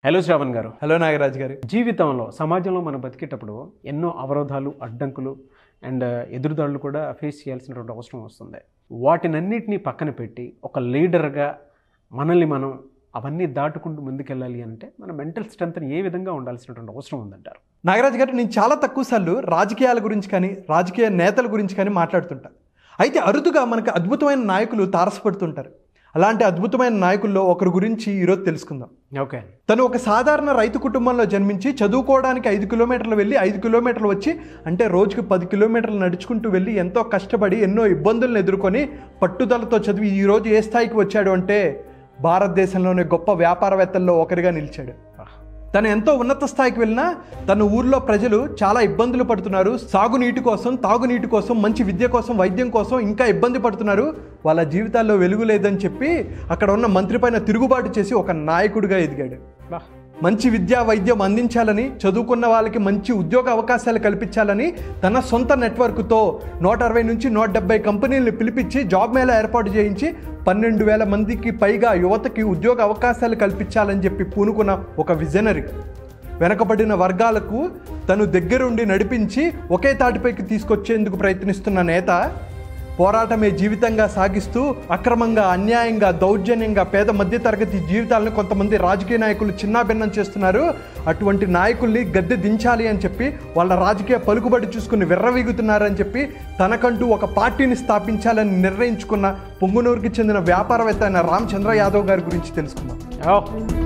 hello Shravan గారు hello Nagaraj గారు జీవితంలో సమాజంలో మనం బతికేటప్పుడు ఎన్నో అవరోధాలు అడ్డంకులు అండ్ ఎదురుదాడులు కూడా ఫేస్ చేయాల్సినటువంటి అవసరం వస్తుంది వాటినన్నిటినీ పక్కన పెట్టి ఒక లీడర్గా మనల్ని మనం అవన్నీ దాటుకుంటూ ముందుకెళ్ళాలి అంటే మన మెంటల్ స్ట్రెంత్ని ఏ విధంగా ఉండాల్సినటువంటి అవసరం ఉందంటారు నాగరాజ్ గారు నేను చాలా తక్కువ సార్లు రాజకీయాల గురించి కానీ రాజకీయ నేతల గురించి కానీ మాట్లాడుతుంటా అయితే అరుదుగా మనకు అద్భుతమైన నాయకులు తారసపడుతుంటారు అలాంటి అద్భుతమైన నాయకుల్లో ఒకరి గురించి ఈరోజు తెలుసుకుందాం ఓకే తను ఒక సాధారణ రైతు కుటుంబంలో జన్మించి చదువుకోవడానికి ఐదు కిలోమీటర్లు వెళ్ళి ఐదు కిలోమీటర్లు వచ్చి అంటే రోజుకి పది కిలోమీటర్లు నడుచుకుంటూ వెళ్ళి ఎంతో కష్టపడి ఎన్నో ఇబ్బందులను ఎదుర్కొని పట్టుదలతో చదివి ఈ రోజు ఏ స్థాయికి వచ్చాడు అంటే భారతదేశంలోనే గొప్ప వ్యాపారవేత్తల్లో ఒకరిగా నిలిచాడు తను ఎంతో ఉన్నత స్థాయికి వెళ్ళినా తన ఊర్లో ప్రజలు చాలా ఇబ్బందులు పడుతున్నారు సాగునీటి కోసం తాగునీటి కోసం మంచి విద్య కోసం వైద్యం కోసం ఇంకా ఇబ్బంది పడుతున్నారు వాళ్ళ జీవితాల్లో వెలుగు లేదని చెప్పి అక్కడ ఉన్న మంత్రి పైన తిరుగుబాటు చేసి ఒక నాయకుడిగా ఎదిగాడు బా మంచి విద్యా వైద్యం అందించాలని చదువుకున్న వాళ్ళకి మంచి ఉద్యోగ అవకాశాలు కల్పించాలని తన సొంత నెట్వర్క్తో నూట అరవై నుంచి నూట డెబ్బై కంపెనీలను పిలిపించి జాబ్ మేళ ఏర్పాటు చేయించి పన్నెండు వేల మందికి పైగా యువతకి ఉద్యోగ అవకాశాలు కల్పించాలని చెప్పి పూనుకున్న ఒక విజనరీ వెనకబడిన వర్గాలకు తను దగ్గరుండి నడిపించి ఒకే తాటిపైకి తీసుకొచ్చేందుకు ప్రయత్నిస్తున్న నేత పోరాటమే జీవితంగా సాగిస్తూ అక్రమంగా అన్యాయంగా దౌర్జన్యంగా పేద మధ్యతరగతి జీవితాలను కొంతమంది రాజకీయ నాయకులు చిన్నాభిన్నం చేస్తున్నారు అటువంటి నాయకుల్ని గద్దె దించాలి అని చెప్పి వాళ్ళ రాజకీయ పలుకుబడి చూసుకుని విర్రవీగుతున్నారని చెప్పి తనకంటూ ఒక పార్టీని స్థాపించాలని నిర్ణయించుకున్న పొంగునూరుకి చెందిన వ్యాపారవేత్త అయిన రామచంద్ర యాదవ్ గారి గురించి తెలుసుకుందాం ఓ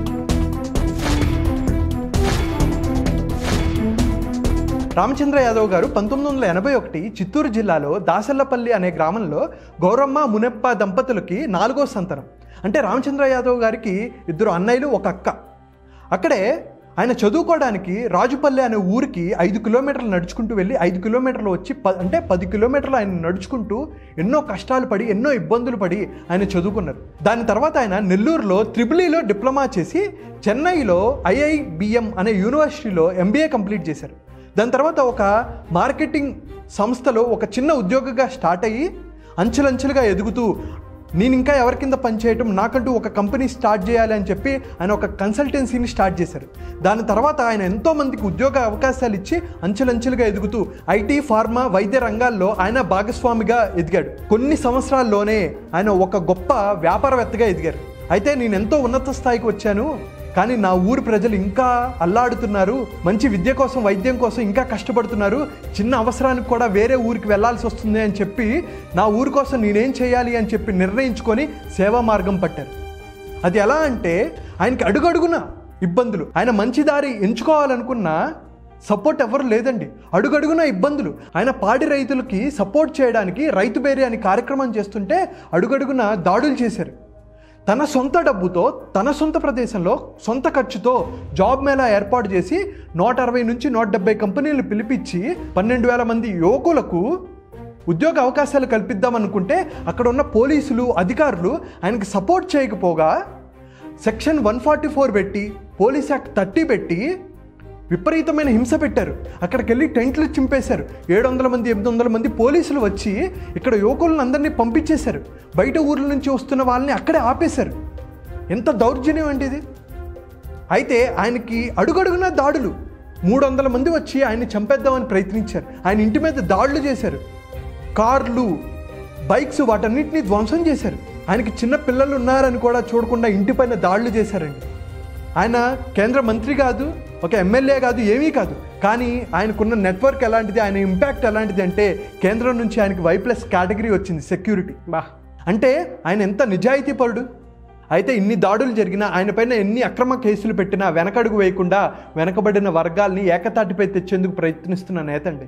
రామచంద్ర యాదవ్ గారు పంతొమ్మిది వందల ఎనభై ఒకటి చిత్తూరు జిల్లాలో దాసల్లపల్లి అనే గ్రామంలో గౌరమ్మ మునెప్ప దంపతులకి నాలుగో సంతానం అంటే రామచంద్ర యాదవ్ గారికి ఇద్దరు అన్నయ్యలు ఒక అక్క అక్కడే ఆయన చదువుకోవడానికి రాజుపల్లి అనే ఊరికి ఐదు కిలోమీటర్లు నడుచుకుంటూ వెళ్ళి ఐదు కిలోమీటర్లు వచ్చి ప అంటే పది కిలోమీటర్లు ఆయన నడుచుకుంటూ ఎన్నో కష్టాలు పడి ఎన్నో ఇబ్బందులు పడి ఆయన చదువుకున్నారు దాని తర్వాత ఆయన నెల్లూరులో త్రిబులీలో డిప్లొమా చేసి చెన్నైలో ఐఐబిఎం అనే యూనివర్సిటీలో ఎంబీఏ కంప్లీట్ చేశారు దాని తర్వాత ఒక మార్కెటింగ్ సంస్థలో ఒక చిన్న ఉద్యోగిగా స్టార్ట్ అయ్యి అంచెలంచెలుగా ఎదుగుతూ నేను ఇంకా ఎవరి కింద పనిచేయటం నాకంటూ ఒక కంపెనీ స్టార్ట్ చేయాలి అని చెప్పి ఆయన ఒక కన్సల్టెన్సీని స్టార్ట్ చేశారు దాని తర్వాత ఆయన ఎంతో మందికి ఉద్యోగ అవకాశాలు ఇచ్చి అంచెలంచెలుగా ఎదుగుతూ ఐటీ ఫార్మా వైద్య రంగాల్లో ఆయన భాగస్వామిగా ఎదిగాడు కొన్ని సంవత్సరాల్లోనే ఆయన ఒక గొప్ప వ్యాపారవేత్తగా ఎదిగారు అయితే నేను ఎంతో ఉన్నత స్థాయికి వచ్చాను కానీ నా ఊరి ప్రజలు ఇంకా అల్లాడుతున్నారు మంచి విద్య కోసం వైద్యం కోసం ఇంకా కష్టపడుతున్నారు చిన్న అవసరానికి కూడా వేరే ఊరికి వెళ్ళాల్సి వస్తుంది అని చెప్పి నా ఊరి కోసం నేనేం చేయాలి అని చెప్పి నిర్ణయించుకొని సేవా మార్గం పట్టారు అది ఎలా అంటే ఆయనకి అడుగడుగున ఇబ్బందులు ఆయన మంచి దారి ఎంచుకోవాలనుకున్నా సపోర్ట్ ఎవరు లేదండి అడుగడుగున ఇబ్బందులు ఆయన పాడి రైతులకి సపోర్ట్ చేయడానికి రైతు బేరే అని కార్యక్రమం చేస్తుంటే అడుగడుగున దాడులు చేశారు తన సొంత డబ్బుతో తన సొంత ప్రదేశంలో సొంత ఖర్చుతో జాబ్ మేళా ఏర్పాటు చేసి నూట అరవై నుంచి నూట డెబ్బై కంపెనీలు పిలిపించి పన్నెండు వేల మంది యువకులకు ఉద్యోగ అవకాశాలు కల్పిద్దామనుకుంటే అక్కడ ఉన్న పోలీసులు అధికారులు ఆయనకి సపోర్ట్ చేయకపోగా సెక్షన్ వన్ ఫార్టీ ఫోర్ పెట్టి పోలీస్ యాక్ట్ థర్టీ పెట్టి విపరీతమైన హింస పెట్టారు అక్కడికి వెళ్ళి టెంట్లు చింపేశారు ఏడు వందల మంది ఎనిమిది వందల మంది పోలీసులు వచ్చి ఇక్కడ యువకులను అందరినీ పంపించేశారు బయట ఊర్ల నుంచి వస్తున్న వాళ్ళని అక్కడే ఆపేశారు ఎంత దౌర్జన్యం అండి ఇది అయితే ఆయనకి అడుగడుగున దాడులు మూడు వందల మంది వచ్చి ఆయన్ని చంపేద్దామని ప్రయత్నించారు ఆయన ఇంటి మీద దాడులు చేశారు కార్లు బైక్స్ వాటన్నిటిని ధ్వంసం చేశారు ఆయనకి చిన్న పిల్లలు ఉన్నారని కూడా చూడకుండా ఇంటిపైన దాడులు చేశారండి ఆయన కేంద్ర మంత్రి కాదు ఒక ఎమ్మెల్యే కాదు ఏమీ కాదు కానీ ఆయనకున్న నెట్వర్క్ ఎలాంటిది ఆయన ఇంపాక్ట్ ఎలాంటిది అంటే కేంద్రం నుంచి ఆయనకి వై ప్లస్ కేటగిరీ వచ్చింది సెక్యూరిటీ బా అంటే ఆయన ఎంత నిజాయితీపరుడు అయితే ఇన్ని దాడులు జరిగినా ఆయన పైన ఎన్ని అక్రమ కేసులు పెట్టినా వెనకడుగు వేయకుండా వెనకబడిన వర్గాల్ని ఏకతాటిపై తెచ్చేందుకు ప్రయత్నిస్తున్న నేత అండి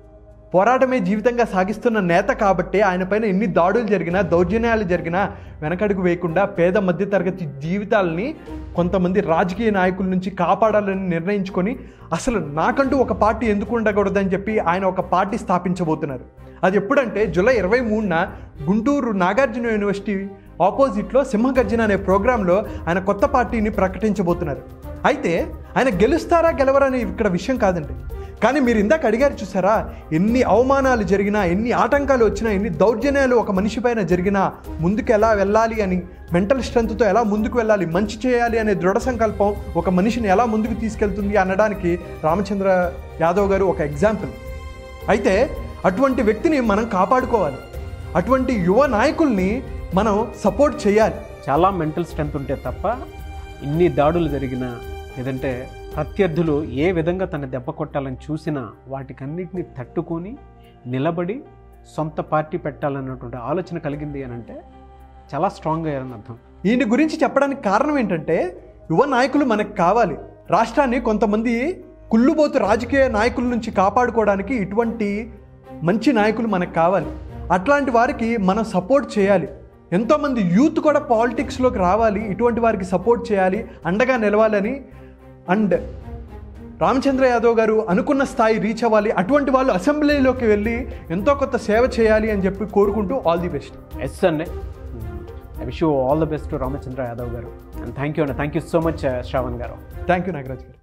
పోరాటమే జీవితంగా సాగిస్తున్న నేత కాబట్టి ఆయన పైన ఎన్ని దాడులు జరిగినా దౌర్జన్యాలు జరిగినా వెనకడుగు వేయకుండా పేద మధ్యతరగతి జీవితాలని కొంతమంది రాజకీయ నాయకుల నుంచి కాపాడాలని నిర్ణయించుకొని అసలు నాకంటూ ఒక పార్టీ ఎందుకు ఉండకూడదని చెప్పి ఆయన ఒక పార్టీ స్థాపించబోతున్నారు అది ఎప్పుడంటే జూలై ఇరవై మూడున గుంటూరు నాగార్జున యూనివర్సిటీ ఆపోజిట్లో సింహగర్జన అనే ప్రోగ్రాంలో ఆయన కొత్త పార్టీని ప్రకటించబోతున్నారు అయితే ఆయన గెలుస్తారా గెలవరా అనే ఇక్కడ విషయం కాదండి కానీ మీరు ఇందాక అడిగారు చూసారా ఎన్ని అవమానాలు జరిగినా ఎన్ని ఆటంకాలు వచ్చినా ఎన్ని దౌర్జన్యాలు ఒక మనిషి పైన జరిగినా ముందుకు ఎలా వెళ్ళాలి అని మెంటల్ స్ట్రెంగ్త్తో ఎలా ముందుకు వెళ్ళాలి మంచి చేయాలి అనే దృఢ సంకల్పం ఒక మనిషిని ఎలా ముందుకు తీసుకెళ్తుంది అనడానికి రామచంద్ర యాదవ్ గారు ఒక ఎగ్జాంపుల్ అయితే అటువంటి వ్యక్తిని మనం కాపాడుకోవాలి అటువంటి యువ నాయకుల్ని మనం సపోర్ట్ చేయాలి చాలా మెంటల్ స్ట్రెంత్ ఉంటే తప్ప ఇన్ని దాడులు జరిగినా లేదంటే ప్రత్యర్థులు ఏ విధంగా తన దెబ్బ కొట్టాలని చూసినా వాటికన్నిటిని తట్టుకొని నిలబడి సొంత పార్టీ పెట్టాలన్నటువంటి ఆలోచన కలిగింది అని అంటే చాలా స్ట్రాంగ్ అయ్యారని అర్థం ఈయన గురించి చెప్పడానికి కారణం ఏంటంటే యువ నాయకులు మనకు కావాలి రాష్ట్రాన్ని కొంతమంది కుళ్ళుబోతు రాజకీయ నాయకుల నుంచి కాపాడుకోవడానికి ఇటువంటి మంచి నాయకులు మనకు కావాలి అట్లాంటి వారికి మనం సపోర్ట్ చేయాలి ఎంతోమంది యూత్ కూడా పాలిటిక్స్లోకి రావాలి ఇటువంటి వారికి సపోర్ట్ చేయాలి అండగా నిలవాలని అండ్ రామచంద్ర యాదవ్ గారు అనుకున్న స్థాయి రీచ్ అవ్వాలి అటువంటి వాళ్ళు అసెంబ్లీలోకి వెళ్ళి ఎంతో కొత్త సేవ చేయాలి అని చెప్పి కోరుకుంటూ ఆల్ ది బెస్ట్ ఎస్ అండి I wish you all the best Ramachandra Yadav garu and thank you అండి thank you so much Shravan garu thank you Nagaraj గారు